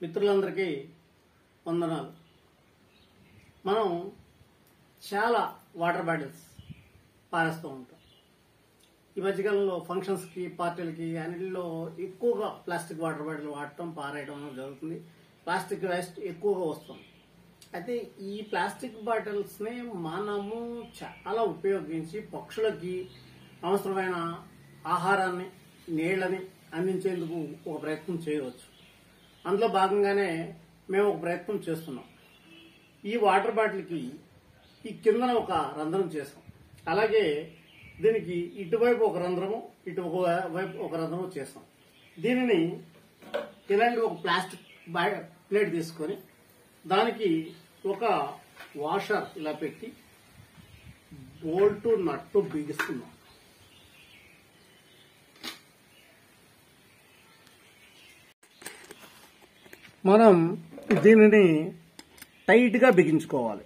మిత్రులందరికీ వందనాలు మనం చాలా వాటర్ బాటిల్స్ పారేస్తూ ఉంటాం ఈ మధ్యకాలంలో ఫంక్షన్స్కి పార్టీలకి అన్నిటిలో ఎక్కువగా ప్లాస్టిక్ వాటర్ బాటిల్ వాడటం పారేయడం జరుగుతుంది ప్లాస్టిక్ వేస్ట్ ఎక్కువగా వస్తుంది అయితే ఈ ప్లాస్టిక్ బాటిల్స్ ని మనము చాలా ఉపయోగించి పక్షులకి అవసరమైన ఆహారాన్ని నీళ్ళని అందించేందుకు ఒక ప్రయత్నం చేయవచ్చు అందులో భాగంగానే మేము ఒక ప్రయత్నం చేస్తున్నాం ఈ వాటర్ బాటిల్కి ఈ కిందన ఒక రంధ్రం చేసాం అలాగే దీనికి ఇటువైపు ఒక రంధ్రము ఇటు ఒక వైపు ఒక రంధ్రము చేసాం దీనిని ఇలాంటి ఒక ప్లాస్టిక్ బా- ప్లేట్ తీసుకొని దానికి ఒక వాషర్ ఇలా పెట్టి బోల్టు నట్టు బిగిస్తున్నాం మనం దీనిని టైట్ గా బిగించుకోవాలి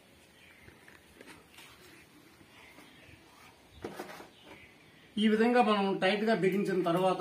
ఈ విధంగా మనం టైట్ గా బిగించిన తర్వాత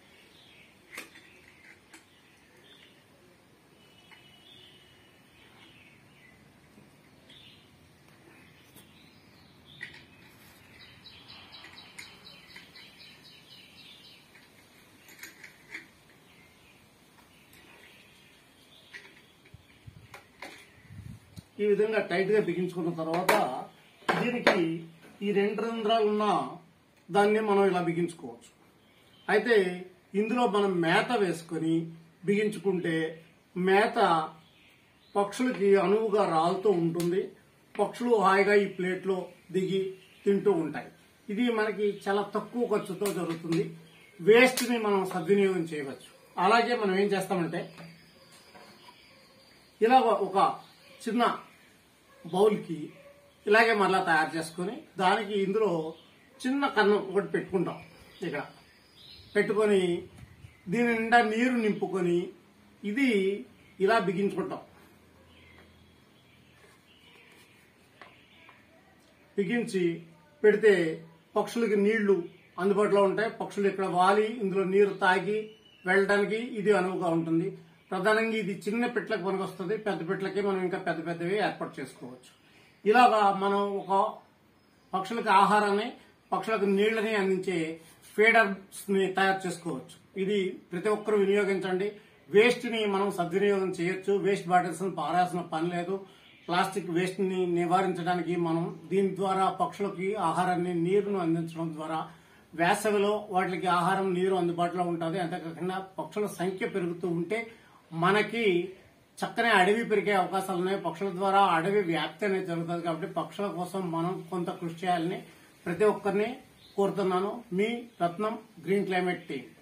ఈ విధంగా టైట్ గా బిగించుకున్న తర్వాత దీనికి ఈ రెండు రంధ్రాలు ఉన్న దాన్ని మనం ఇలా బిగించుకోవచ్చు అయితే ఇందులో మనం మేత వేసుకొని బిగించుకుంటే మేత పక్షులకి అనువుగా రాలుతూ ఉంటుంది పక్షులు హాయిగా ఈ ప్లేట్లో దిగి తింటూ ఉంటాయి ఇది మనకి చాలా తక్కువ ఖర్చుతో జరుగుతుంది వేస్ట్ ని మనం సద్వినియోగం చేయవచ్చు అలాగే మనం ఏం చేస్తామంటే ఇలా ఒక చిన్న బౌల్కి ఇలాగే మరలా తయారు చేసుకొని దానికి ఇందులో చిన్న కన్నం ఒకటి పెట్టుకుంటాం ఇక్కడ పెట్టుకొని దీని నిండా నీరు నింపుకొని ఇది ఇలా బిగించుకుంటాం బిగించి పెడితే పక్షులకి నీళ్లు అందుబాటులో ఉంటాయి పక్షులు ఇక్కడ వాలి ఇందులో నీరు తాగి వెళ్ళడానికి ఇది అనువుగా ఉంటుంది ప్రధానంగా ఇది చిన్న పెట్లకు పనికొస్తుంది పెద్ద పెట్లకి మనం ఇంకా పెద్ద పెద్దవి ఏర్పాటు చేసుకోవచ్చు ఇలాగా మనం ఒక పక్షులకు ఆహారాన్ని పక్షులకు నీళ్లని అందించే ఫీడర్స్ ని తయారు చేసుకోవచ్చు ఇది ప్రతి ఒక్కరూ వినియోగించండి వేస్ట్ ని మనం సద్వినియోగం చేయొచ్చు వేస్ట్ బాటిల్స్ పారాల్సిన పని లేదు ప్లాస్టిక్ వేస్ట్ ని నివారించడానికి మనం దీని ద్వారా పక్షులకి ఆహారాన్ని నీరును అందించడం ద్వారా వేసవిలో వాటికి ఆహారం నీరు అందుబాటులో ఉంటుంది అంతేకాకుండా పక్షుల సంఖ్య పెరుగుతూ ఉంటే మనకి చక్కనే అడవి పెరిగే అవకాశాలు ఉన్నాయి పక్షుల ద్వారా అడవి వ్యాప్తి అనేది జరుగుతుంది కాబట్టి పక్షుల కోసం మనం కొంత కృషి చేయాలని ప్రతి ఒక్కరిని కోరుతున్నాను మీ రత్నం గ్రీన్ క్లైమేట్ టీం